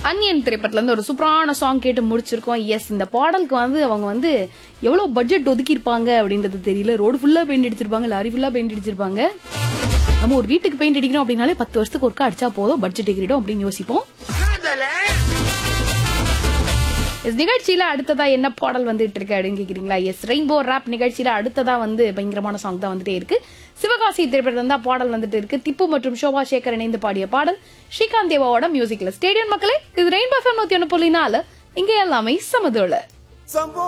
அன்னியன் திரைப்படத்துல இருந்து ஒரு சூப்பரான சாங் கேட்டு முடிச்சிருக்கோம் எஸ் இந்த பாடலுக்கு வந்து அவங்க வந்து எவ்வளவு பட்ஜெட் ஒதுக்கியிருப்பாங்க அப்படின்றது தெரியல ரோடு ஃபுல்லா பெயிண்ட் அடிச்சிருப்பாங்க லாரி ஃபுல்லா பெயிண்ட் அடிச்சிருப்பாங்க நம்ம ஒரு வீட்டுக்கு பெயிண்ட் அடிக்கணும் அப்படின்னாலே பத்து வருஷத்துக்கு ஒருக்கா அடிச்சா போதும் பட்ஜெட் எகிரிடும் அப்படின்னு யோசிப்போம் எஸ் நிகழ்ச்சியில அடுத்ததா என்ன பாடல் வந்துட்டு இருக்கு அப்படின்னு கேக்குறீங்களா எஸ் ரெயின்போ ராப் நிகழ்ச்சியில அடுத்ததா வந்து பயங்கரமான சாங் தான் வந்துட்டே இருக்கு சிவகாசி திரைப்படம் தான் பாடல் வந்துட்டு இருக்கு திப்பு மற்றும் சோபா சேகர் இணைந்து பாடிய பாடல் ஸ்ரீகாந்த் தேவாவோட மியூசிக்ல ஸ்டேடியம் மக்களே இது ரெயின்போ எஃப்எம் நூத்தி ஒன்று புள்ளி நாலு இங்க எல்லாமே சமதுள்ள